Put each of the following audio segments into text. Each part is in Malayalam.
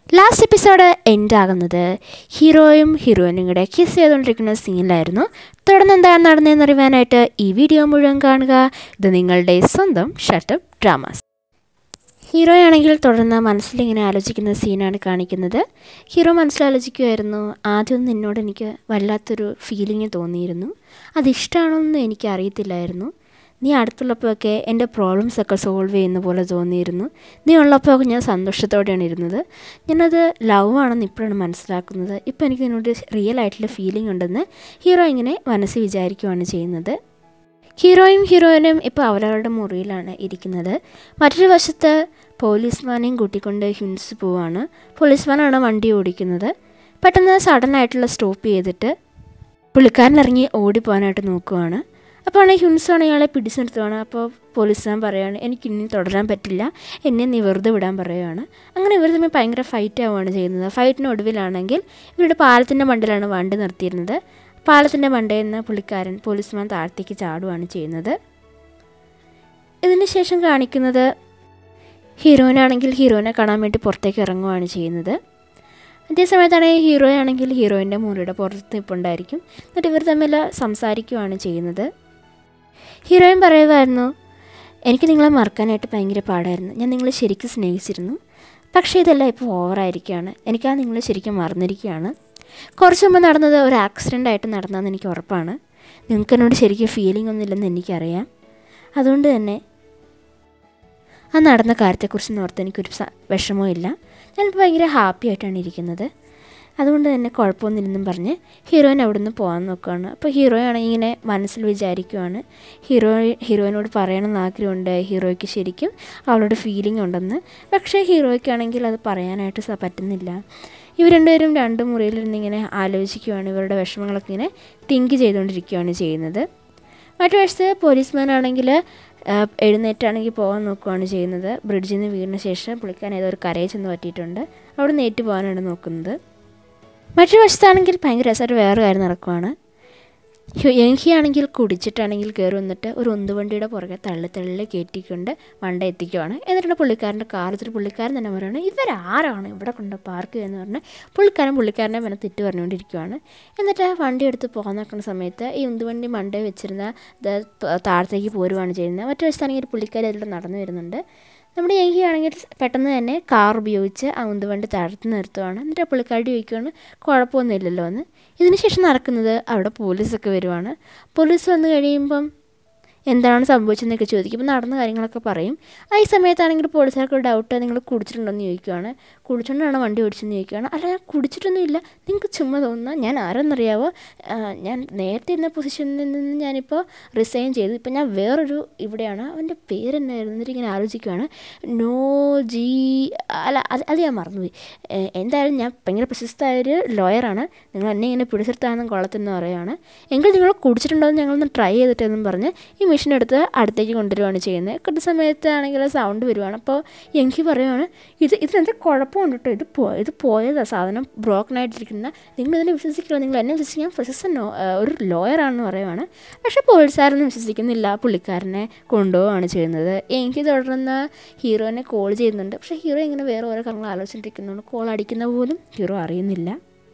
ലാസ്റ്റ് എപ്പിസോഡ് എൻഡ് ആകുന്നത് ഹീറോയും ഹീറോയിനും കൂടെ കിസ് ചെയ്തുകൊണ്ടിരിക്കുന്ന സീനിലായിരുന്നു തുടർന്ന് എന്താണ് നടന്നതെന്ന് അറിയാനായിട്ട് ഈ വീഡിയോ മുഴുവൻ കാണുക ഇത് നിങ്ങളുടെ സ്വന്തം ഷട്ടപ്പ് ഡ്രാമാസ് ഹീറോ ആണെങ്കിൽ തുടർന്ന് മനസ്സിലിങ്ങനെ ആലോചിക്കുന്ന സീനാണ് കാണിക്കുന്നത് ഹീറോ മനസ്സിലാലോചിക്കുമായിരുന്നു ആദ്യം നിന്നോട് എനിക്ക് വല്ലാത്തൊരു ഫീലിംഗ് തോന്നിയിരുന്നു അതിഷ്ടമാണോന്ന് എനിക്ക് അറിയത്തില്ലായിരുന്നു നീ അടുത്തുള്ളപ്പോഴൊക്കെ എൻ്റെ പ്രോബ്ലംസ് ഒക്കെ സോൾവ് ചെയ്യുന്ന പോലെ തോന്നിയിരുന്നു നീ ഉള്ളപ്പോൾ ഞാൻ സന്തോഷത്തോടെയാണ് ഇരുന്നത് ഞാനത് ലവ് ആണെന്ന് ഇപ്പോഴാണ് മനസ്സിലാക്കുന്നത് ഇപ്പോൾ എനിക്ക് നിന്നോട് റിയൽ ആയിട്ടുള്ള ഫീലിംഗ് ഉണ്ടെന്ന് ഹീറോ ഇങ്ങനെ മനസ്സിൽ വിചാരിക്കുകയാണ് ചെയ്യുന്നത് ഹീറോയും ഹീറോയിനും ഇപ്പോൾ അവരവരുടെ മുറിയിലാണ് ഇരിക്കുന്നത് മറ്റൊരു വശത്ത് പോലീസ്മാനെയും കൂട്ടിക്കൊണ്ട് ഹ്യുൻസ് പോവാണ് പോലീസ്മാനാണ് വണ്ടി ഓടിക്കുന്നത് പെട്ടെന്ന് സഡൻ ആയിട്ടുള്ള സ്റ്റോപ്പ് ചെയ്തിട്ട് പുള്ളിക്കാരൻ ഇറങ്ങി ഓടിപ്പോകാനായിട്ട് നോക്കുവാണ് അപ്പോൾ ആണെങ്കിൽ ഹ്യുൻസാണ് ഇയാളെ പിടിച്ചു നിർത്തുവാണ് അപ്പോൾ പോലീസുകാരൻ പറയുകയാണ് എനിക്ക് ഇനി തുടരാൻ പറ്റില്ല എന്നെ നീ വെറുതെ വിടാൻ പറയുകയാണ് അങ്ങനെ ഇവർ തമ്മിൽ ഭയങ്കര ഫൈറ്റ് ആവുകയാണ് ചെയ്യുന്നത് ഫൈറ്റിന് ഒടുവിലാണെങ്കിൽ ഇവരുടെ പാലത്തിൻ്റെ മണ്ടിലാണ് വണ്ടി നിർത്തിയിരുന്നത് പാലത്തിൻ്റെ മണ്ടയിൽ നിന്ന് പുള്ളിക്കാരൻ പോലീസ്മാൻ താഴത്തേക്ക് ചാടുകയാണ് ചെയ്യുന്നത് ഇതിന് ശേഷം കാണിക്കുന്നത് ഹീറോയിനാണെങ്കിൽ ഹീറോയിനെ കാണാൻ വേണ്ടി പുറത്തേക്ക് ഇറങ്ങുകയാണ് ചെയ്യുന്നത് അതേ സമയത്താണെങ്കിൽ ഹീറോ ആണെങ്കിൽ ഹീറോയിൻ്റെ മുറിയുടെ പുറത്ത് നിൽപ്പുണ്ടായിരിക്കും എന്നിട്ട് ഇവർ തമ്മിൽ സംസാരിക്കുകയാണ് ചെയ്യുന്നത് ഹീറോയിൻ പറയുമായിരുന്നു എനിക്ക് നിങ്ങളെ മറക്കാനായിട്ട് ഭയങ്കര പാടായിരുന്നു ഞാൻ നിങ്ങളെ ശരിക്കും സ്നേഹിച്ചിരുന്നു പക്ഷേ ഇതെല്ലാം ഇപ്പോൾ ഓവറായിരിക്കുകയാണ് എനിക്കാ നിങ്ങളെ ശരിക്കും മറന്നിരിക്കുകയാണ് കുറച്ച് മുമ്പ് നടന്നത് ഒരു ആക്സിഡൻ്റ് ആയിട്ട് നടന്നതെന്ന് എനിക്ക് ഉറപ്പാണ് നിങ്ങൾക്ക് എന്നോട് ശരിക്കും ഫീലിംഗ് ഒന്നുമില്ലെന്ന് എനിക്കറിയാം അതുകൊണ്ട് തന്നെ ആ നടന്ന കാര്യത്തെക്കുറിച്ച് ഓർത്ത് എനിക്കൊരു സ വിഷമവും ഇല്ല ഞാനിപ്പോൾ ഭയങ്കര ഹാപ്പി ആയിട്ടാണ് ഇരിക്കുന്നത് അതുകൊണ്ട് തന്നെ കുഴപ്പമൊന്നുമില്ലെന്നും പറഞ്ഞ് ഹീറോയിൻ അവിടെ നിന്ന് പോകാൻ നോക്കുകയാണ് അപ്പോൾ ഹീറോയാണെങ്കിൽ ഇങ്ങനെ മനസ്സിൽ വിചാരിക്കുവാണ് ഹീറോ ഹീറോയിനോട് പറയണമെന്ന് ആഗ്രഹമുണ്ട് ഹീറോയ്ക്ക് ശരിക്കും അവളോട് ഫീലിംഗ് ഉണ്ടെന്ന് പക്ഷേ ഹീറോയ്ക്കാണെങ്കിൽ അത് പറയാനായിട്ട് സ പറ്റുന്നില്ല ഇവർ രണ്ടുപേരും രണ്ട് മുറിയിലിരുന്ന് ഇങ്ങനെ ആലോചിക്കുകയാണ് ഇവരുടെ വിഷമങ്ങളൊക്കെ ഇങ്ങനെ തിങ്ക് ചെയ്തുകൊണ്ടിരിക്കുകയാണ് ചെയ്യുന്നത് മറ്റു വശത്ത് പോലീസ്മാനാണെങ്കിൽ എഴുന്നേറ്റാണെങ്കിൽ പോകാൻ നോക്കുകയാണ് ചെയ്യുന്നത് ബ്രിഡ്ജിൽ നിന്ന് വീണിന് ശേഷം പുള്ളിക്കാൻ ഏതോ ഒരു കരയിൽ ചെന്ന് പറ്റിയിട്ടുണ്ട് അവിടെ നിന്ന് ഏറ്റു പോകാനാണ് നോക്കുന്നത് മറ്റൊരു വശത്താണെങ്കിൽ ഭയങ്കര രസമായിട്ട് വേറെ കാര്യം നടക്കുവാണ് യങ്കി ആണെങ്കിൽ കുടിച്ചിട്ടാണെങ്കിൽ കയറി വന്നിട്ട് ഒരു ഉന്തുവണ്ടിയുടെ പുറകെ തള്ളി തള്ളി കയറ്റിക്കൊണ്ട് വണ്ട എത്തിക്കുവാണ് എന്നിട്ടാണ് പുള്ളിക്കാരൻ്റെ കാർ എടുത്തിട്ട് പുള്ളിക്കാരൻ തന്നെ പറയുന്നത് ഇവരാരാണ് ഇവിടെ കൊണ്ട് പാർക്ക് ചെയ്യുന്നത് പറഞ്ഞ് പുള്ളിക്കാരൻ പുള്ളിക്കാരനെ പിന്നെ തെറ്റ് പറഞ്ഞുകൊണ്ടിരിക്കുവാണ് എന്നിട്ട് ആ വണ്ടി എടുത്ത് പോകാൻ നോക്കുന്ന സമയത്ത് ഈ ഉന്തുവണ്ടി മണ്ടേ വെച്ചിരുന്ന താഴത്തേക്ക് പോരുവാണ് ചെയ്യുന്നത് മറ്റു വശത്താണെങ്കിൽ ഒരു പുള്ളിക്കാരി അതിലൂടെ നടന്നു വരുന്നുണ്ട് നമ്മുടെ യങ്കി ആണെങ്കിൽ പെട്ടെന്ന് തന്നെ കാർ ഉപയോഗിച്ച് ആ ഉന്തുവണ്ടി താഴത്ത് നിർത്തുവാണ് എന്നിട്ട് ആ പുള്ളിക്കാരി ചോദിക്കുകയാണ് കുഴപ്പമൊന്നുമില്ലല്ലോ എന്ന് ഇതിന് ശേഷം നടക്കുന്നത് അവിടെ പോലീസൊക്കെ വരുവാണ് പോലീസ് വന്നു കഴിയുമ്പം എന്താണ് സംഭവിച്ചതെന്നൊക്കെ ചോദിക്കും ഇപ്പോൾ നടന്ന കാര്യങ്ങളൊക്കെ പറയും ആ ഈ സമയത്താണെങ്കിൽ പോലീസുകാർക്ക് ഒരു ഡൗട്ട് നിങ്ങൾ കുടിച്ചിട്ടുണ്ടോയെന്ന് ചോദിക്കുകയാണ് കുടിച്ചുകൊണ്ടാണ് വണ്ടി ഓടിച്ചെന്ന് ചോദിക്കുകയാണ് അല്ല ഞാൻ കുടിച്ചിട്ടൊന്നുമില്ല നിങ്ങൾക്ക് ചുമ്മാ തോന്നുന്ന ഞാൻ ആരെന്നറിയാവോ ഞാൻ നേരത്തെ ഇരുന്ന പൊസിഷനിൽ നിന്ന് ഞാനിപ്പോൾ റിസൈൻ ചെയ്തു ഇപ്പം ഞാൻ വേറൊരു ഇവിടെയാണ് അവൻ്റെ പേരെന്നായിരുന്നു എന്നിട്ട് ഇങ്ങനെ ആലോചിക്കുകയാണ് നോ ജി അല്ല അത് അത് ഞാൻ മറന്നുപോയി എന്തായാലും ഞാൻ ഭയങ്കര പ്രശസ്തമായൊരു ലോയറാണ് നിങ്ങൾ എന്നെ ഇങ്ങനെ പിടിച്ചെടുത്താണെന്ന് കൊള്ളത്തെന്ന് പറയുകയാണ് എങ്കിൽ നിങ്ങൾ കുടിച്ചിട്ടുണ്ടോ എന്ന് ഞങ്ങളൊന്ന് ട്രൈ ചെയ്തിട്ടെന്നും പറഞ്ഞ് ഈ മെഷീൻ എടുത്ത് അടുത്തേക്ക് കൊണ്ടുവരികയാണ് ചെയ്യുന്നത് കൃത്യ സമയത്താണെങ്കിൽ സൗണ്ട് വരുവാണ് അപ്പോൾ യങ്കി പറയുവാണ് ഇത് ഇതിനെന്താ കുഴപ്പമുണ്ട് കേട്ടോ ഇത് പോ ഇത് പോയതാണ് സാധനം ബ്രോക്കൺ ആയിട്ടിരിക്കുന്ന നിങ്ങൾ ഇതിനെ വിശ്വസിക്കില്ല നിങ്ങൾ എന്നെ വിശ്വസിക്കാൻ ഞാൻ പ്രശസ്ത ഒരു ലോയറാണെന്ന് പറയുവാണ് പക്ഷേ പോലീസുകാരൊന്നും വിശ്വസിക്കുന്നില്ല പുള്ളിക്കാരനെ കൊണ്ടുപോവുകയാണ് ചെയ്യുന്നത് എനിക്ക് തുടർന്ന് ഹീറോനെ കോൾ ചെയ്യുന്നുണ്ട് പക്ഷേ ഹീറോ ഇങ്ങനെ വേറെ ഓരോ കാര്യങ്ങൾ ആലോചിച്ചിട്ടിരിക്കുന്നുണ്ട് കോൾ അടിക്കുന്ന പോലും ഹീറോ അറിയുന്നില്ല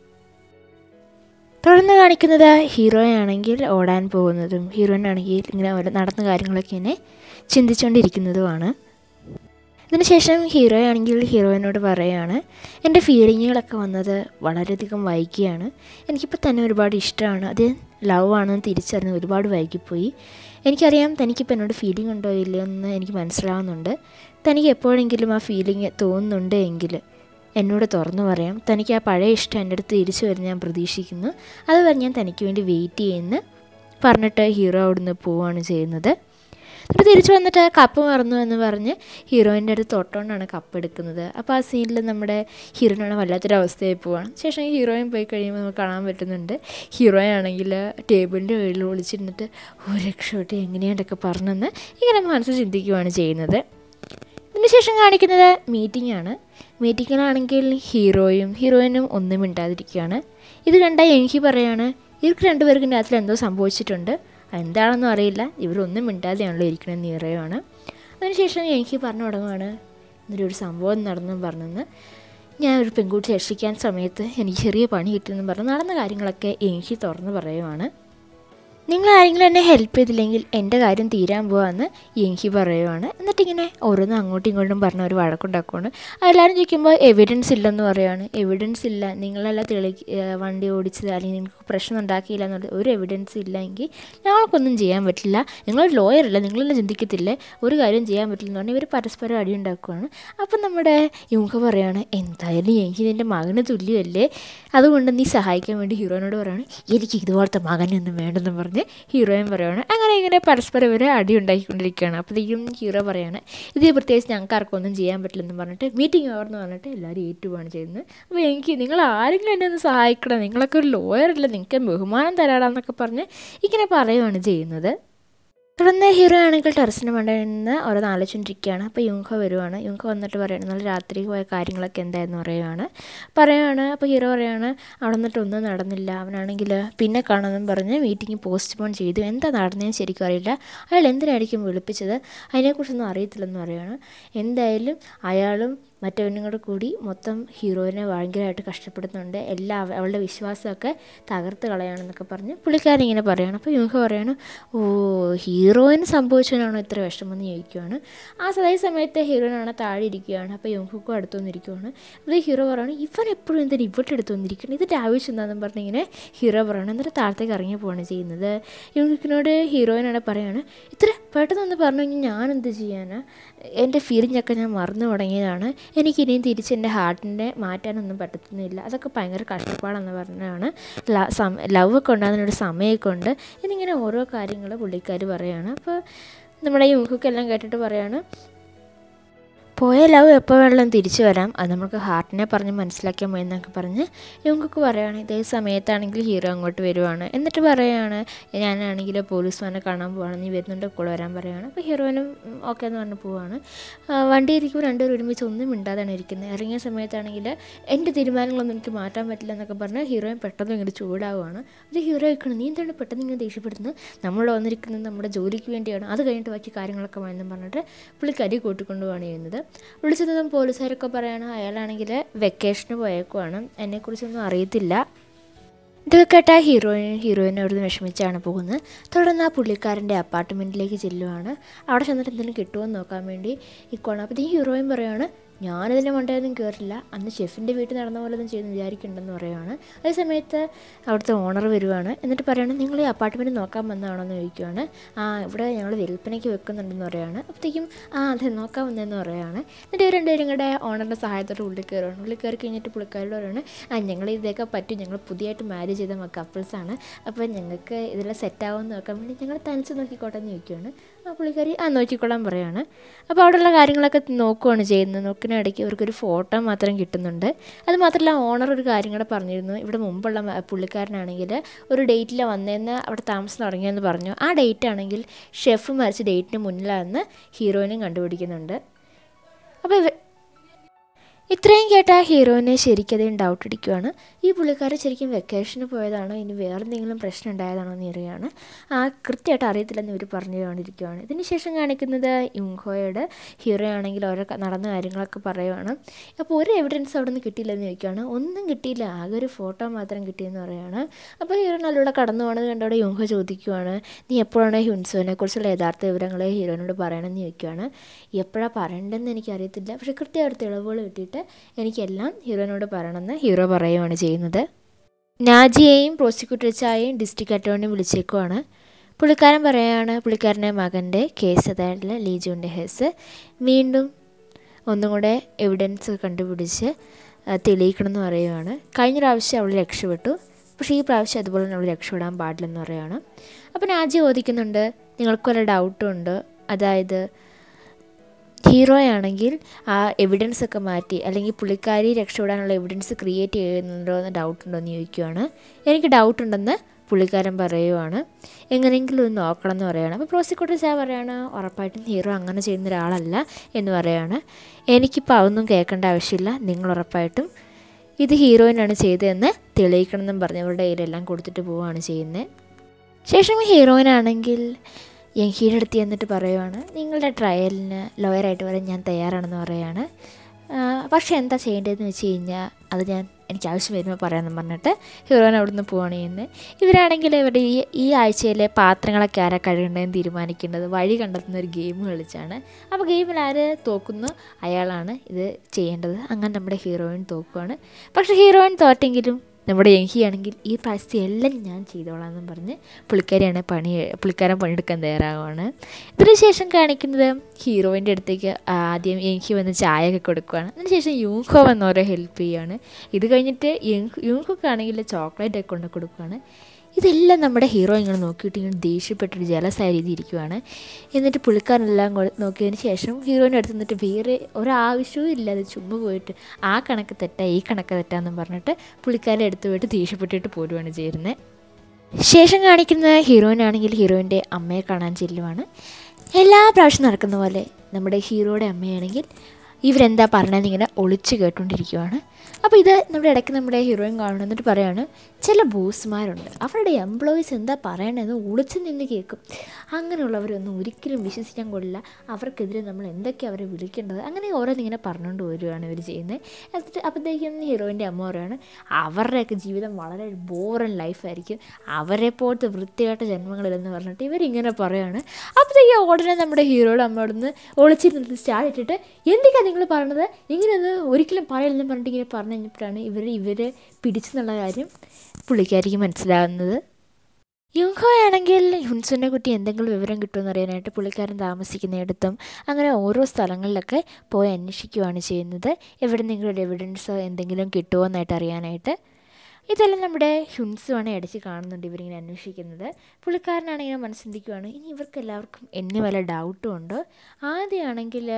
തുടർന്ന് കാണിക്കുന്നത് ഹീറോയാണെങ്കിൽ ഓടാൻ പോകുന്നതും ഹീറോയിനാണെങ്കിൽ ഇങ്ങനെ ഓരോ നടന്ന കാര്യങ്ങളൊക്കെ ഇങ്ങനെ ചിന്തിച്ചുകൊണ്ടിരിക്കുന്നതുമാണ് ഇതിനുശേഷം ഹീറോ ആണെങ്കിൽ ഹീറോയിനോട് പറയുകയാണ് എൻ്റെ ഫീലിങ്ങുകളൊക്കെ വന്നത് വളരെയധികം വൈകിയാണ് എനിക്കിപ്പോൾ തന്നെ ഒരുപാട് ഇഷ്ടമാണ് അത് ലവ് ആണെന്ന് തിരിച്ചറിഞ്ഞ് ഒരുപാട് വൈകിപ്പോയി എനിക്കറിയാം തനിക്കിപ്പോൾ എന്നോട് ഫീലിംഗ് ഉണ്ടോ ഇല്ലയോ എന്ന് എനിക്ക് മനസ്സിലാവുന്നുണ്ട് തനിക്ക് എപ്പോഴെങ്കിലും ആ ഫീലിംഗ് തോന്നുന്നുണ്ട് എങ്കിൽ എന്നോട് തുറന്നു പറയാം തനിക്ക് ആ പഴയ ഇഷ്ടം എൻ്റെ അടുത്ത് തിരിച്ചു വരുന്ന ഞാൻ പ്രതീക്ഷിക്കുന്നു അതുവരെ ഞാൻ തനിക്ക് വേണ്ടി വെയിറ്റ് ചെയ്യുന്നു പറഞ്ഞിട്ട് ഹീറോ അവിടുന്ന് പോവുകയാണ് ചെയ്യുന്നത് എന്നിട്ട് തിരിച്ചു വന്നിട്ട് കപ്പ് മറന്നു എന്ന് പറഞ്ഞ് ഹീറോയിൻ്റെ അടുത്ത് തൊട്ടുകൊണ്ടാണ് കപ്പ് എടുക്കുന്നത് അപ്പോൾ ആ സീനിൽ നമ്മുടെ ഹീറോയിനാണ് വല്ലാത്തൊരു അവസ്ഥയായി പോവാണ് ശേഷം ഹീറോയിൻ പോയി കഴിയുമ്പോൾ നമുക്ക് കാണാൻ പറ്റുന്നുണ്ട് ഹീറോയിൻ ആണെങ്കിൽ ടേബിളിൻ്റെ മുകളിൽ വിളിച്ചിരുന്നിട്ട് ഒരു രക്ഷപ്പെട്ട് എങ്ങനെയാണ്ടൊക്കെ പറഞ്ഞെന്ന് ഇങ്ങനെ മനസ്സ് ചിന്തിക്കുകയാണ് ചെയ്യുന്നത് ഇതിനുശേഷം കാണിക്കുന്നത് മീറ്റിംഗ് ആണ് മീറ്റിങ്ങിലാണെങ്കിൽ ഹീറോയും ഹീറോയിനും ഒന്നും മിണ്ടാതിരിക്കുകയാണ് ഇത് കണ്ടാൽ എനിക്ക് പറയാണ് ഇവർക്ക് രണ്ടുപേർക്കും രാത്രി എന്തോ സംഭവിച്ചിട്ടുണ്ട് എന്താണെന്നും അറിയില്ല ഇവരൊന്നും മിണ്ടാതെയാണല്ലോ ഇരിക്കണമെന്ന് പറയുവാണ് അതിനുശേഷം എനിക്ക് പറഞ്ഞു തുടങ്ങുവാണ് ഇന്നൊരു ഒരു സംഭവം നടന്നു പറഞ്ഞെന്ന് ഞാൻ ഒരു പെൺകുട്ടി രക്ഷിക്കാൻ സമയത്ത് എനിക്ക് ചെറിയ പണി കിട്ടിയെന്ന് പറഞ്ഞ് നടന്ന കാര്യങ്ങളൊക്കെ എനിക്ക് തുറന്ന് പറയുവാണ് നിങ്ങൾ ആരെങ്കിലും എന്നെ ഹെൽപ്പ് ചെയ്തില്ലെങ്കിൽ എൻ്റെ കാര്യം തീരാൻ പോവാന്ന് എനിക്ക് പറയുവാണ് എന്നിട്ടിങ്ങനെ ഓരോന്നും അങ്ങോട്ടും ഇങ്ങോട്ടും പറഞ്ഞ ഒരു വഴക്കുണ്ടാക്കുവാണ് എല്ലാവരും ചോദിക്കുമ്പോൾ എവിഡൻസ് ഇല്ലെന്ന് പറയുവാണ് എവിഡൻസ് ഇല്ല നിങ്ങളെല്ലാം തെളി ഏഹ് വണ്ടി ഓടിച്ചത് അല്ലെങ്കിൽ നിങ്ങൾക്ക് പ്രശ്നം ഉണ്ടാക്കിയില്ല എന്നുള്ള ഒരു എവിഡൻസ് ഇല്ലെങ്കിൽ ഞങ്ങൾക്കൊന്നും ചെയ്യാൻ പറ്റില്ല നിങ്ങളൊരു ലോയറല്ല നിങ്ങളെല്ലാം ചിന്തിക്കത്തില്ലേ ഒരു കാര്യം ചെയ്യാൻ പറ്റില്ല എന്ന് പറഞ്ഞാൽ ഇവർ പരസ്പരം അടി ഉണ്ടാക്കുവാണ് അപ്പം നമ്മുടെ യുങ്ക പറയാണ് എന്തായാലും എനിക്ക് നിൻ്റെ മകന് തുല്യമല്ലേ അതുകൊണ്ട് നീ സഹായിക്കാൻ വേണ്ടി ഹീറോയിനോട് പറയാണ് എനിക്ക് ഇതുപോലത്തെ മകനൊന്നും വേണ്ടെന്ന് പറഞ്ഞ് ഹീറോയിൻ പറയുകയാണ് അങ്ങനെ ഇങ്ങനെ പരസ്പരം ഇവർ അടി ഉണ്ടാക്കിക്കൊണ്ടിരിക്കുകയാണ് അപ്പോഴത്തേക്കും ഹീറോ പറയാണ് ഇത് പ്രത്യേകിച്ച് ഞങ്ങൾക്ക് ആർക്കും ഒന്നും ചെയ്യാൻ പറ്റില്ലെന്ന് പറഞ്ഞിട്ട് മീറ്റിംഗ് ഓവർന്ന് പറഞ്ഞിട്ട് എല്ലാവരും ഏറ്റുപോവാണ് ചെയ്യുന്നത് അപ്പോൾ എനിക്ക് നിങ്ങൾ ആരെങ്കിലും എന്നെ ഒന്ന് സഹായിക്കണം നിങ്ങളൊക്കെ ഒരു ലോയറല്ല നിങ്ങൾക്ക് ബഹുമാനം തരാടാന്നൊക്കെ പറഞ്ഞ് ഇങ്ങനെ പറയുകയാണ് ചെയ്യുന്നത് തുടർന്ന് ഹീറോ ആണെങ്കിൽ ടെറസിന് മണ്ടയിൽ നിന്ന് ഓരോന്ന് ആലോചിച്ചുകൊണ്ടിരിക്കുകയാണ് അപ്പോൾ യുങ്ക വരുവാണ് യുങ്ക വന്നിട്ട് പറയുന്നത് ഇന്നലെ രാത്രി പോയ കാര്യങ്ങളൊക്കെ എന്തായെന്ന് പറയുവാണ് പറയുവാണ് അപ്പോൾ ഹീറോ പറയുകയാണ് അവിടെ നിന്നിട്ട് ഒന്നും നടന്നില്ല അവനാണെങ്കിൽ പിന്നെ കാണുമെന്നും പറഞ്ഞ് മീറ്റിംഗ് പോസ്റ്റ്പോൺ ചെയ്തു എന്താ നടന്നതെന്ന് ശരിക്കും അറിയില്ല അയാൾ എന്തിനായിരിക്കും വിളിപ്പിച്ചത് അതിനെക്കുറിച്ചൊന്നും അറിയത്തില്ലെന്ന് പറയുകയാണ് എന്തായാലും അയാളും മറ്റവനും കൂടെ കൂടി മൊത്തം ഹീറോയിനെ ഭയങ്കരമായിട്ട് കഷ്ടപ്പെടുന്നുണ്ട് എല്ലാ അവ- അവളുടെ വിശ്വാസമൊക്കെ തകർത്ത് കളയാണെന്നൊക്കെ പറഞ്ഞ് പുള്ളിക്കാരൻ ഇങ്ങനെ പറയണം അപ്പോൾ യൂഹ പറയാണ് ഓ ഹീറോയിന് സംഭവിച്ചതിനാണോ ഇത്ര വിഷമം എന്ന് ചോദിക്കുവാണ് ആ അതേ സമയത്ത് ഹീറോയിനാണ് താഴെ ഇരിക്കുകയാണ് അപ്പോൾ യുഹക്കും അടുത്ത് വന്നിരിക്കുവാണ് അപ്പോൾ ഹീറോ പറയാണ് ഇവൻ എപ്പോഴും എന്തിനാ ഇവിടെ അടുത്ത് വന്നിരിക്കണം ഇതിൻ്റെ ആവശ്യം എന്താണെന്ന് പറഞ്ഞ് ഇങ്ങനെ ഹീറോ പറയണം എന്നിട്ട് താഴത്തേക്ക് ഇറങ്ങി പോവാണ് ചെയ്യുന്നത് യുഹക്കിനോട് ഹീറോയിനാണ് പറയാണ് ഇത്ര പെട്ടെന്ന് ഒന്ന് പറഞ്ഞു കഴിഞ്ഞാൽ ഞാൻ എന്ത് ചെയ്യാനാ എൻ്റെ ഫീലിംഗ് ഒക്കെ ഞാൻ മറന്നു തുടങ്ങിയതാണ് എനിക്ക് ഇനിയും തിരിച്ച് എൻ്റെ ഹാർട്ടിനെ മാറ്റാനൊന്നും പറ്റുന്നില്ല അതൊക്കെ ഭയങ്കര കഷ്ടപ്പാടെന്ന് പറഞ്ഞാണ് ലവ് ഒക്കെ ഉണ്ടാകുന്നതിനൊരു സമയമൊക്കെ ഉണ്ട് എന്നിങ്ങനെ ഓരോ കാര്യങ്ങൾ പുള്ളിക്കാർ പറയാണ് അപ്പോൾ നമ്മുടെ യുഹക്കെല്ലാം കേട്ടിട്ട് പറയാണ് പോയ ലവ് എപ്പോൾ വേണമെങ്കിലും തിരിച്ചു വരാം അത് നമുക്ക് ഹാർട്ടിനെ പറഞ്ഞ് മനസ്സിലാക്കിയാൽ മതി എന്നൊക്കെ പറഞ്ഞ് യുങ്കക്ക് പറയുകയാണ് ഇതേ സമയത്താണെങ്കിൽ ഹീറോ അങ്ങോട്ട് വരുവാണ് എന്നിട്ട് പറയുകയാണ് ഞാനാണെങ്കിൽ പോലീസ്മാനെ കാണാൻ പോവാണ് നീ വരുന്നുണ്ട് കൂടെ വരാൻ പറയുകയാണ് അപ്പോൾ ഹീറോയിനും ഓക്കെ എന്ന് പറഞ്ഞ് പോവാണ് ആ, വണ്ടി ഇരിക്കുമ്പോൾ രണ്ടുപേരും ഒരുമിച്ച് ഒന്നും മിണ്ടാതാണ് ഇരിക്കുന്നത് ഇറങ്ങിയ സമയത്താണെങ്കിൽ എൻ്റെ തീരുമാനങ്ങളൊന്നും എനിക്ക് മാറ്റാൻ പറ്റില്ല എന്നൊക്കെ പറഞ്ഞ് ഹീറോയിൻ പെട്ടെന്ന് ഇങ്ങനെ ചൂടാവുകയാണ് അത് ഹീറോ ചോദിക്കണം നീ എന്താണ് പെട്ടെന്ന് ഇങ്ങനെ ദേഷ്യപ്പെടുന്നത് നമ്മൾ വന്നിരിക്കുന്നത് നമ്മുടെ ജോലിക്ക് വേണ്ടിയാണ് അത് കഴിഞ്ഞിട്ട് ബാക്കി കാര്യങ്ങളൊക്കെ വേണമെന്ന് പറഞ്ഞിട്ട് പുള്ളിക്കരി കൂട്ടിക്കൊണ്ടു പോവാണ് ചെയ്യുന്നത് വിളിച്ചതും പോലീസുകാരൊക്കെ പറയാണ് അയാളാണെങ്കിൽ വെക്കേഷന് പോയേക്കുവാണ് എന്നെക്കുറിച്ചൊന്നും അറിയത്തില്ല ഇതൊക്കെ കേട്ട ഹീറോയിൻ ഹീറോയിനെ അവിടുന്ന് വിഷമിച്ചാണ് പോകുന്നത് തുടർന്ന് ആ പുള്ളിക്കാരൻ്റെ അപ്പാർട്ട്മെൻറ്റിലേക്ക് ചെല്ലുവാണ് അവിടെ ചെന്നിട്ട് എന്തെങ്കിലും കിട്ടുമോ എന്ന് നോക്കാൻ വേണ്ടി ഇക്കോണം അപ്പോൾ ഈ ഹീറോയിൻ പറയുവാണ് ഞാനതിൻ്റെ മണ്ടയൊന്നും കയറില്ല അന്ന് ഷെഫിൻ്റെ വീട്ടിൽ നടന്ന പോലെ ഒന്നും ചെയ്യുന്നു വിചാരിക്കണ്ടെന്ന് പറയുവാണ് അതേ സമയത്ത് അവിടുത്തെ ഓണർ വരുവാണ് എന്നിട്ട് പറയാണ് നിങ്ങൾ ഈ അപ്പാർട്ട്മെൻറ്റ് നോക്കാൻ വന്നതാണോ എന്ന് ചോദിക്കുവാണ് ആ ഇവിടെ ഞങ്ങൾ വിൽപ്പനയ്ക്ക് വെക്കുന്നുണ്ടെന്ന് പറയുവാണ് അപ്പോഴത്തേക്കും ആ അതെ നോക്കാൻ വന്നതെന്ന് പറയുവാണ് എന്നിട്ട് ഇവർ രണ്ടുപേരും കൂടെ ഓണറിൻ്റെ സഹായത്തോടെ ഉള്ളിൽ കയറുവാണ് ഉള്ളിൽ കയറി കഴിഞ്ഞിട്ട് പുള്ളിക്കാരോട് പറയുവാണ് ആ ഞങ്ങൾ ഇതൊക്കെ പറ്റും ഞങ്ങൾ പുതിയതായിട്ട് മാരേജ് ചെയ്ത കപ്പിൾസാണ് അപ്പോൾ ഞങ്ങൾക്ക് ഇതെല്ലാം സെറ്റാവുമെന്ന് നോക്കാൻ വേണ്ടി ഞങ്ങൾ തനിച്ച് നോക്കിക്കോട്ടെ എന്ന് ചോദിക്കുവാണ് ആ പുള്ളിക്കാരി ആ നോക്കിക്കൊള്ളാൻ പറയുവാണ് അപ്പോൾ അവിടെയുള്ള കാര്യങ്ങളൊക്കെ നോക്കുവാണ് ചെയ്യുന്നത് നോക്കുന്നതിടയ്ക്ക് ഇവർക്കൊരു ഫോട്ടോ മാത്രം കിട്ടുന്നുണ്ട് അത് മാത്രമല്ല ഓണർ ഒരു കാര്യം കൂടെ പറഞ്ഞിരുന്നു ഇവിടെ മുമ്പുള്ള മ- പുള്ളിക്കാരനാണെങ്കിൽ ഒരു ഡേറ്റിൽ വന്നതെന്ന് അവിടെ താമസം തുടങ്ങിയെന്ന് പറഞ്ഞു ആ ഡേറ്റ് ആണെങ്കിൽ ഷെഫ് മരിച്ച ഡേറ്റിന് മുന്നിലാണെന്ന് ഹീറോയിനും കണ്ടുപിടിക്കുന്നുണ്ട് അപ്പോൾ ഇവ ഇത്രയും കേട്ട ആ ഹീറോയിനെ ശരിക്കധികം ഡൗട്ട് അടിക്കുവാണ് ഈ പുള്ളിക്കാരൻ ശരിക്കും വെക്കേഷന് പോയതാണോ ഇനി വേറെ എന്തെങ്കിലും പ്രശ്നം ഉണ്ടായതാണോ എന്ന് അറിയാണ് ആ കൃത്യമായിട്ട് അറിയത്തില്ലെന്ന് ഇവർ പറഞ്ഞുകൊണ്ടിരിക്കുവാണ് ഇതിന് ശേഷം കാണിക്കുന്നത് യുങ്ഹോയുടെ ഹീറോ ആണെങ്കിൽ ഓരോ ക- നടന്ന കാര്യങ്ങളൊക്കെ പറയുവാണ് അപ്പോൾ ഒരു എവിഡൻസ് അവിടെ നിന്ന് കിട്ടിയില്ലെന്ന് ചോദിക്കുകയാണ് ഒന്നും കിട്ടിയില്ല ആകെ ഒരു ഫോട്ടോ മാത്രം കിട്ടിയെന്ന് പറയുകയാണ് അപ്പോൾ ഹീറോ നല്ലൂടെ കടന്നു പോകണത് കണ്ടവിടെ യുങ്ഹോ ചോദിക്കുവാണ് നീ എപ്പോഴാണ് ഹ്യുൻസോനെ കുറിച്ചുള്ള യഥാർത്ഥ വിവരങ്ങൾ ഹീറോയിനോട് പറയണമെന്ന് ചോദിക്കുവാണ് എപ്പോഴാണ് പറയേണ്ടതെന്ന് എനിക്കറിയത്തില്ല പക്ഷേ കൃത്യമായിട്ട് തെളിവുകൾ കിട്ടിയിട്ട് എനിക്കെല്ലാം ഹീറോയിനോട് പറയണമെന്ന് ഹീറോ പറയുകയാണ് ചെയ്യുന്നത് നാജിയെയും പ്രോസിക്യൂട്ടർ ചായയും ഡിസ്ട്രിക്ട് അറ്റോർണി വിളിച്ചേക്കുവാണ് പുള്ളിക്കാരൻ പറയുകയാണ് പുള്ളിക്കാരൻ്റെ മകൻ്റെ കേസ് അതായിട്ടുള്ള ലീജുവിൻ്റെ കേസ് വീണ്ടും ഒന്നും കൂടെ എവിഡൻസ് കണ്ടുപിടിച്ച് ആ, തെളിയിക്കണമെന്ന് പറയുകയാണ് കഴിഞ്ഞ പ്രാവശ്യം അവൾ രക്ഷപ്പെട്ടു പക്ഷേ ഈ പ്രാവശ്യം അതുപോലെ തന്നെ അവൾ രക്ഷപ്പെടാൻ പാടില്ലെന്ന് പറയുകയാണ് അപ്പോൾ നാജി ചോദിക്കുന്നുണ്ട് നിങ്ങൾക്ക് വല്ല ഡൗട്ടും ഉണ്ട് അതായത് ഹീറോ ആണെങ്കിൽ ആ എവിഡൻസ് ഒക്കെ മാറ്റി അല്ലെങ്കിൽ പുള്ളിക്കാരി രക്ഷപ്പെടാനുള്ള എവിഡൻസ് ക്രിയേറ്റ് ചെയ്യുന്നുണ്ടോ എന്ന് ഡൗട്ട് ഉണ്ടോ എന്ന് ചോദിക്കുവാണ് എനിക്ക് ഡൗട്ട് ഉണ്ടെന്ന് പുള്ളിക്കാരൻ പറയുവാണ് എങ്ങനെയെങ്കിലും ഒന്ന് നോക്കണം എന്ന് പറയുകയാണ് അപ്പോൾ പ്രോസിക്യൂട്ടർ സാർ പറയുകയാണ് ഉറപ്പായിട്ടും ഹീറോ അങ്ങനെ ചെയ്യുന്ന ഒരാളല്ല എന്ന് പറയുകയാണ് എനിക്കിപ്പോൾ അതൊന്നും കേൾക്കേണ്ട ആവശ്യമില്ല നിങ്ങൾ ഉറപ്പായിട്ടും ഇത് ഹീറോയിനാണ് ചെയ്തതെന്ന് തെളിയിക്കണം പറഞ്ഞ് അവരുടെ കയ്യിലെല്ലാം കൊടുത്തിട്ട് പോവുകയാണ് ചെയ്യുന്നത് ശേഷം ഹീറോയിനാണെങ്കിൽ യങ്കിയുടെ അടുത്ത് എന്നിട്ട് പറയുവാണ് നിങ്ങളുടെ ട്രയലിന് ലോയറായിട്ട് വരാൻ ഞാൻ തയ്യാറാണെന്ന് പറയുകയാണ് പക്ഷേ എന്താ ചെയ്യേണ്ടതെന്ന് വെച്ച് കഴിഞ്ഞാൽ അത് ഞാൻ എനിക്ക് ആവശ്യം വരുമ്പോൾ പറയാമെന്ന് പറഞ്ഞിട്ട് ഹീറോയിൻ അവിടുന്ന് പോവാണ് ചെയ്യുന്നത് ഇവരാണെങ്കിൽ ഇവരുടെ ഈ ഈ ആഴ്ചയിലെ പാത്രങ്ങളൊക്കെ ആരാ കഴുകേണ്ടതെന്ന് തീരുമാനിക്കേണ്ടത് വഴി കണ്ടെത്തുന്ന ഒരു ഗെയിം കളിച്ചാണ് അപ്പോൾ ഗെയിമിൽ ആര് തോക്കുന്നു അയാളാണ് ഇത് ചെയ്യേണ്ടത് അങ്ങനെ നമ്മുടെ ഹീറോയിൻ തോക്കുവാണ് പക്ഷേ ഹീറോയിൻ തോറ്റെങ്കിലും നമ്മുടെ യങ്കിയാണെങ്കിൽ ഈ പ്രാവശ്യത്തെ എല്ലാം ഞാൻ ചെയ്തോളാം എന്നും പറഞ്ഞ് പുള്ളിക്കാരിയാണ് പണി പുള്ളിക്കാരൻ പണിയെടുക്കാൻ തയ്യാറാവുകയാണ് ഇതിനുശേഷം കാണിക്കുന്നത് ഹീറോയിൻ്റെ അടുത്തേക്ക് ആദ്യം യങ്കി വന്ന് ചായയൊക്കെ കൊടുക്കുകയാണ് അതിനുശേഷം യൂഹോ വന്ന് ഓരോ ഹെൽപ്പ് ചെയ്യുകയാണ് ഇത് കഴിഞ്ഞിട്ട് യൂഹോക്കാണെങ്കിൽ ചോക്ലേറ്റ് ഒക്കെ കൊണ്ട് കൊടുക്കുകയാണ് ഇതെല്ലാം നമ്മുടെ ഹീറോ ഇങ്ങനെ നോക്കിയിട്ട് ഇങ്ങനെ ദേഷ്യപ്പെട്ടൊരു ജലസായ രീതി ഇരിക്കുവാണ് എന്നിട്ട് പുള്ളിക്കാരെല്ലാം നോക്കിയതിന് ശേഷം ഹീറോയിൻ്റെ അടുത്ത് നിന്നിട്ട് വേറെ ഒരാവശ്യവും ഇല്ലാതെ ചുമ്മാ പോയിട്ട് ആ കണക്ക് തെറ്റാ ഈ കണക്ക് തെറ്റാന്നും പറഞ്ഞിട്ട് പുള്ളിക്കാരെ അടുത്ത് പോയിട്ട് ദേഷ്യപ്പെട്ടിട്ട് പോരുവാണ് ചേരുന്നത് ശേഷം കാണിക്കുന്ന ഹീറോയിനാണെങ്കിൽ ഹീറോയിൻ്റെ അമ്മയെ കാണാൻ ചെല്ലുവാണ് എല്ലാ പ്രാവശ്യം നടക്കുന്ന പോലെ നമ്മുടെ ഹീറോയുടെ അമ്മയാണെങ്കിൽ ഇവരെന്താ പറഞ്ഞതെന്ന് ഇങ്ങനെ ഒളിച്ച് കേട്ടുകൊണ്ടിരിക്കുവാണ് അപ്പോൾ ഇത് നമ്മുടെ ഇടയ്ക്ക് നമ്മുടെ ഹീറോയിൻ കാണണം എന്നിട്ട് പറയാണ് ചില ബോസ്മാരുണ്ട് അവരുടെ എംപ്ലോയീസ് എന്താ പറയണതെന്ന് ഒളിച്ച് നിന്ന് കേൾക്കും അങ്ങനെയുള്ളവരൊന്നും ഒരിക്കലും വിശ്വസിക്കാൻ കൊള്ളില്ല അവർക്കെതിരെ നമ്മൾ എന്തൊക്കെയാണ് അവരെ വിളിക്കേണ്ടത് അങ്ങനെ ഓരോന്നിങ്ങനെ പറഞ്ഞുകൊണ്ട് വരികയാണ് ഇവർ ചെയ്യുന്നത് എന്നിട്ട് അപ്പോഴത്തേക്കും ഹീറോയിൻ്റെ അമ്മ പറയാണ് അവരുടെയൊക്കെ ജീവിതം വളരെ ബോറൻ ലൈഫായിരിക്കും അവരെ പോലത്തെ വൃത്തികെട്ട ജന്മങ്ങളിലെന്ന് പറഞ്ഞിട്ട് ഇവരിങ്ങനെ പറയാണ് അപ്പോഴത്തേക്കും ഉടനെ നമ്മുടെ ഹീറോയുടെ അമ്മ അവിടുന്ന് ഒളിച്ചിരുന്നിട്ട് സ്റ്റാർട്ട് ഇട്ടിട്ട് എന്തൊക്കെയാണ് നിങ്ങൾ പറഞ്ഞത് ഇങ്ങനെയൊന്നും ഒരിക്കലും പറയില്ലെന്ന് പറഞ്ഞിട്ട് ഇങ്ങനെ പറഞ്ഞു കഴിഞ്ഞപ്പോഴാണ് ഇവർ ഇവരെ പിടിച്ചെന്നുള്ള കാര്യം പുള്ളിക്കാരിക്ക് മനസ്സിലാകുന്നത് യുങ്കോ ആണെങ്കിൽ ഹുൻസുനെ കുട്ടി എന്തെങ്കിലും വിവരം കിട്ടുമെന്ന് അറിയാനായിട്ട് പുള്ളിക്കാരൻ താമസിക്കുന്നിടത്തും അങ്ങനെ ഓരോ സ്ഥലങ്ങളിലൊക്കെ പോയി അന്വേഷിക്കുകയാണ് ചെയ്യുന്നത് എവിടെ നിങ്ങളുടെ എവിഡൻസ് എന്തെങ്കിലും കിട്ടുമോ എന്നായിട്ട് അറിയാനായിട്ട് ഇതെല്ലാം നമ്മുടെ ഹ്യുൻസുമാണ് ഇടയ്ക്ക് കാണുന്നുണ്ട് ഇവരിങ്ങനെ അന്വേഷിക്കുന്നത് പുള്ളിക്കാരനാണെങ്കിൽ മനസ്സിന്തിക്കുവാണ് ഇനി ഇവർക്ക് എല്ലാവർക്കും എന്നെ വല്ല ഡൗട്ടും ഉണ്ടോ ആദ്യമാണെങ്കിൽ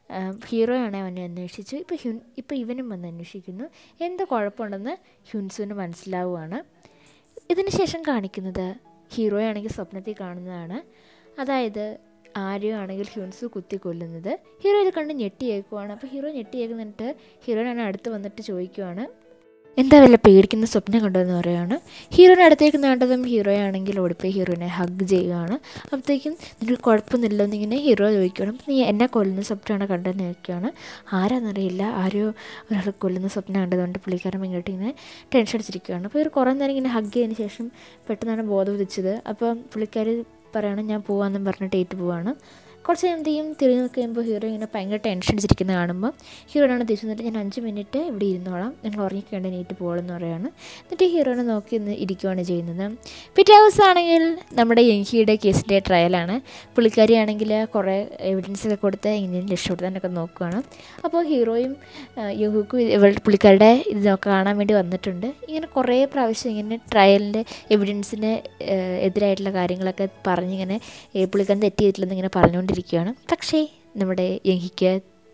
ഹീറോയാണ് അവനെ അന്വേഷിച്ചു ഇപ്പോൾ ഹ്യുൻ ഇപ്പോൾ ഇവനും വന്ന് അന്വേഷിക്കുന്നു എന്തോ കുഴപ്പമുണ്ടെന്ന് ഹ്യുൻസുവിന് മനസ്സിലാവുകയാണ് ഇതിന് ശേഷം കാണിക്കുന്നത് ഹീറോയാണെങ്കിൽ സ്വപ്നത്തിൽ കാണുന്നതാണ് അതായത് ആരെയോ ആണെങ്കിൽ ഹ്യൂൻസ് കുത്തി കൊല്ലുന്നത് ഹീറോ ഇത് കണ്ട് ഞെട്ടിയേക്കുവാണ് അപ്പോൾ ഹീറോ ഞെട്ടിയേക്കുന്നിട്ട് ഹീറോയിനാണ് അടുത്ത് വന്നിട്ട് ചോദിക്കുവാണ് എന്താ വല്ല പേടിക്കുന്ന സ്വപ്നം കണ്ടതെന്ന് പറയുകയാണ് ഹീറോയിനെ അടുത്തേക്ക് നാട്ടതും ഹീറോയാണെങ്കിൽ ഓടിപ്പോയി ഹീറോയിനെ ഹഗ് ചെയ്യുകയാണ് അപ്പോഴത്തേക്കും നിനക്ക് കുഴപ്പമൊന്നുമില്ല എന്നിങ്ങനെ ഹീറോ ചോദിക്കണം നീ എന്നെ കൊല്ലുന്ന സ്വപ്നമാണ് കണ്ടതെന്ന് ചോദിക്കുകയാണ് ആരാന്നറിയില്ല ആരോ ഒരാൾ കൊല്ലുന്ന സ്വപ്നം കണ്ടതുകൊണ്ട് പുള്ളിക്കാരൻ ഇങ്ങോട്ട് ഇങ്ങനെ ടെൻഷൻ അടിച്ചിരിക്കുകയാണ് അപ്പോൾ ഇവർ കുറേ നേരം ഇങ്ങനെ ഹഗ് ചെയ്തതിന് ശേഷം പെട്ടെന്നാണ് ബോധം ഉദിച്ചത് അപ്പം പുള്ളിക്കാർ പറയണം ഞാൻ പോവാമെന്നും പറഞ്ഞിട്ട് ഏറ്റു പോവാണ് കുറച്ച് നേരം എന്ത് ചെയ്യും തിരിഞ്ഞ് നോക്കി കഴിയുമ്പോൾ ഹീറോ ഇങ്ങനെ ഭയങ്കര ടെൻഷൻ അടിച്ചിരിക്കുന്നത് കാണുമ്പോൾ ഹീറോയിനാണ് തിരിച്ചു നിന്നിട്ട് ഞാൻ അഞ്ച് മിനിറ്റ് ഇവിടെ ഇരുന്നോളാം നിങ്ങൾ ഉറങ്ങിക്കേണ്ട നീറ്റ് പോകണമെന്ന് പറയാണ് എന്നിട്ട് ഹീറോയിനെ നോക്കി നിന്ന് ഇരിക്കുകയാണ് ചെയ്യുന്നത് പിറ്റേ ദിവസം ആണെങ്കിൽ നമ്മുടെ യങ്കിയുടെ കേസിൻ്റെ ട്രയലാണ് പുള്ളിക്കാരി ആണെങ്കിൽ കുറേ എവിഡൻസ് ഒക്കെ കൊടുത്ത് ഇങ്ങനെ രക്ഷപ്പെടുത്താനൊക്കെ നോക്കുകയാണ് അപ്പോൾ ഹീറോയും യുഹുക്കും ഇവൾ പുള്ളിക്കാരുടെ ഇത് നോക്കാൻ കാണാൻ വേണ്ടി വന്നിട്ടുണ്ട് ഇങ്ങനെ കുറേ പ്രാവശ്യം ഇങ്ങനെ ട്രയലിൻ്റെ എവിഡൻസിന് എതിരായിട്ടുള്ള കാര്യങ്ങളൊക്കെ പറഞ്ഞിങ്ങനെ പുള്ളിക്കാരൻ തെറ്റ് ചെയ്തിട്ടില്ലെന്ന് ഇങ്ങനെ പറഞ്ഞുകൊണ്ടിരിക്കുകയാണ് പക്ഷേ നമ്മുടെ യഹിക്ക്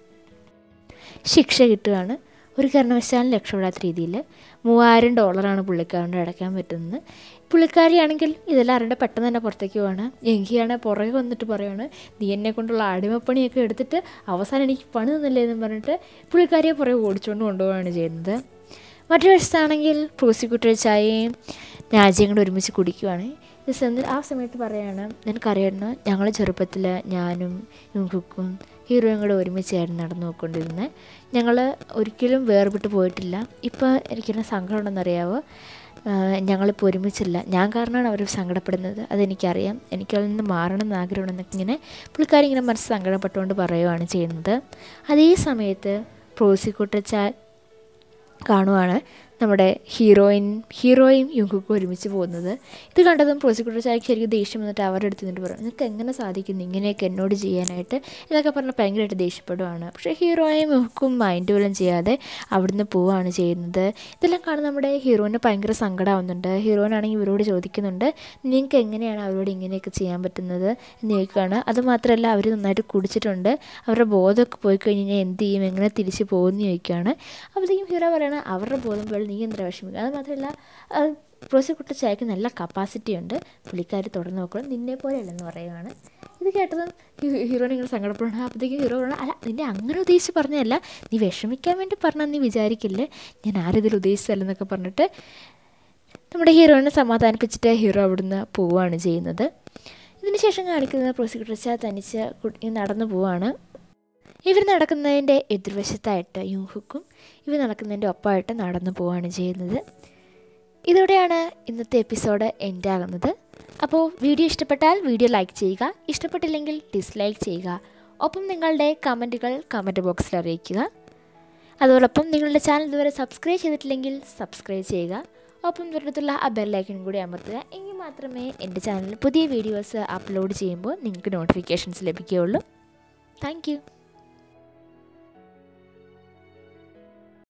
ശിക്ഷ കിട്ടുകയാണ് ഒരു കാരണവശാലും രക്ഷപ്പെടാത്ത രീതിയിൽ മൂവായിരം ഡോളറാണ് പുള്ളിക്കാരൻ്റെ അടയ്ക്കാൻ പറ്റുന്നത് പുള്ളിക്കാരിയാണെങ്കിൽ ഇതെല്ലാം അറിയേണ്ട പെട്ടെന്ന് തന്നെ പുറത്തേക്ക് പോവാണ് എങ്കിയാണ് പുറകെ വന്നിട്ട് പറയുകയാണ് നീ എന്നെ കൊണ്ടുള്ള അടിമപ്പണിയൊക്കെ എടുത്തിട്ട് അവസാനം എനിക്ക് പണി തന്നില്ലേ എന്ന് പറഞ്ഞിട്ട് പുള്ളിക്കാരിയെ പുറകെ ഓടിച്ചുകൊണ്ട് കൊണ്ടുപോവുകയാണ് ചെയ്യുന്നത് മറ്റൊരു വശത്താണെങ്കിൽ പ്രോസിക്യൂട്ടർ ചായയും രാജ്യം കൂടെ ഒരുമിച്ച് കുടിക്കുവാണ് ഈ സമയത്ത് ആ സമയത്ത് പറയാണ് നിനക്കറിയണം ഞങ്ങൾ ചെറുപ്പത്തിൽ ഞാനും കുക്കും ഹീറോയും കൂടെ ഒരുമിച്ചായിരുന്നു നടന്നു പോയിക്കൊണ്ടിരുന്നത് ഞങ്ങൾ ഒരിക്കലും വേർപെട്ട് പോയിട്ടില്ല ഇപ്പോൾ എനിക്കെന്നെ സങ്കടം ഉണ്ടെന്നറിയാവോ ഞങ്ങളിപ്പോൾ ഒരുമിച്ചില്ല ഞാൻ കാരണമാണ് അവർ സങ്കടപ്പെടുന്നത് അതെനിക്കറിയാം എനിക്കതിൽ നിന്ന് മാറണം എന്ന് ആഗ്രഹമുണ്ടെന്നൊക്കെ ഇങ്ങനെ പുള്ളിക്കാരി ഇങ്ങനെ മനസ്സ് സങ്കടപ്പെട്ടുകൊണ്ട് പറയുകയാണ് ചെയ്യുന്നത് അതേ സമയത്ത് പ്രോസിക്യൂട്ടർ ചാ കാണുവാണ് നമ്മുടെ ഹീറോയിൻ ഹീറോയും യുങ്കുക്കും ഒരുമിച്ച് പോകുന്നത് ഇത് കണ്ടതും പ്രോസിക്യൂട്ടർ ചായക്ക് ശരിക്കും ദേഷ്യം വന്നിട്ട് അവരുടെ അടുത്ത് നിന്നിട്ട് പറയും നിങ്ങൾക്ക് എങ്ങനെ സാധിക്കുന്നു ഇങ്ങനെയൊക്കെ എന്നോട് ചെയ്യാനായിട്ട് ഇതൊക്കെ പറഞ്ഞ് ഭയങ്കരമായിട്ട് ദേഷ്യപ്പെടുവാണ് പക്ഷേ ഹീറോയും യുക്കും മൈൻഡ് പോലും ചെയ്യാതെ അവിടുന്ന് പോവുകയാണ് ചെയ്യുന്നത് ഇതെല്ലാം കാണുന്ന നമ്മുടെ ഹീറോയിന് ഭയങ്കര സങ്കടമാവുന്നുണ്ട് ഹീറോയിനാണെങ്കിൽ ഇവരോട് ചോദിക്കുന്നുണ്ട് നിങ്ങൾക്ക് എങ്ങനെയാണ് അവരോട് ഇങ്ങനെയൊക്കെ ചെയ്യാൻ പറ്റുന്നത് എന്ന് ചോദിക്കുകയാണ് അതുമാത്രമല്ല അവർ നന്നായിട്ട് കുടിച്ചിട്ടുണ്ട് അവരുടെ ബോധമൊക്കെ പോയി കഴിഞ്ഞാൽ എന്ത് ചെയ്യും എങ്ങനെ തിരിച്ച് പോകുമെന്ന് ചോദിക്കുകയാണ് അപ്പോഴത്തേക്കും ഹീറോ പറയണം അവരുടെ ബോധം പോലെ നീ എന്തിനാ വിഷമിക്കുക അത് മാത്രമല്ല പ്രോസിക്യൂട്ടർ ചായക്ക് നല്ല കപ്പാസിറ്റി ഉണ്ട് പുള്ളിക്കാർ തുടർന്ന് നോക്കണം നിന്നെ പോലെയല്ലെന്ന് പറയുകയാണ് ഇത് കേട്ടതും ഹീറോ നിങ്ങൾ സങ്കടപ്പെടണം അപ്പോഴത്തേക്കും ഹീറോ പറയണം അല്ല നിന്നെ അങ്ങനെ ഉദ്ദേശിച്ച് പറഞ്ഞതല്ല നീ വിഷമിക്കാൻ വേണ്ടി പറഞ്ഞാൽ നീ വിചാരിക്കില്ലേ ഞാൻ ആരിതിൽ ഉദ്ദേശിച്ചല്ലെന്നൊക്കെ പറഞ്ഞിട്ട് നമ്മുടെ ഹീറോയിനെ സമാധാനിപ്പിച്ചിട്ട് ഹീറോ അവിടുന്ന് പോവുകയാണ് ചെയ്യുന്നത് ഇതിനുശേഷം കാണിക്കുന്നത് പ്രോസിക്യൂട്ടർ ചാ തനിച്ച് നടന്നു പോവാണ് ഇവർ നടക്കുന്നതിൻ്റെ എതിർവശത്തായിട്ട് യൂഹുക്കും ഇവർ നടക്കുന്നതിൻ്റെ ഒപ്പമായിട്ട് നടന്നു പോവുകയാണ് ചെയ്യുന്നത് ഇതോടെയാണ് ഇന്നത്തെ എപ്പിസോഡ് എൻഡ് ആകുന്നത് അപ്പോൾ വീഡിയോ ഇഷ്ടപ്പെട്ടാൽ വീഡിയോ ലൈക്ക് ചെയ്യുക ഇഷ്ടപ്പെട്ടില്ലെങ്കിൽ ഡിസ്ലൈക്ക് ചെയ്യുക ഒപ്പം നിങ്ങളുടെ കമൻറ്റുകൾ കമൻറ്റ് ബോക്സിൽ അറിയിക്കുക അതോടൊപ്പം നിങ്ങളുടെ ചാനൽ ഇതുവരെ സബ്സ്ക്രൈബ് ചെയ്തിട്ടില്ലെങ്കിൽ സബ്സ്ക്രൈബ് ചെയ്യുക ഒപ്പം തൊട്ടടുത്തുള്ള ആ ബെല്ലൈക്കൺ കൂടി അമർത്തുക എങ്കിൽ മാത്രമേ എൻ്റെ ചാനലിൽ പുതിയ വീഡിയോസ് അപ്ലോഡ് ചെയ്യുമ്പോൾ നിങ്ങൾക്ക് നോട്ടിഫിക്കേഷൻസ് ലഭിക്കുകയുള്ളൂ താങ്ക്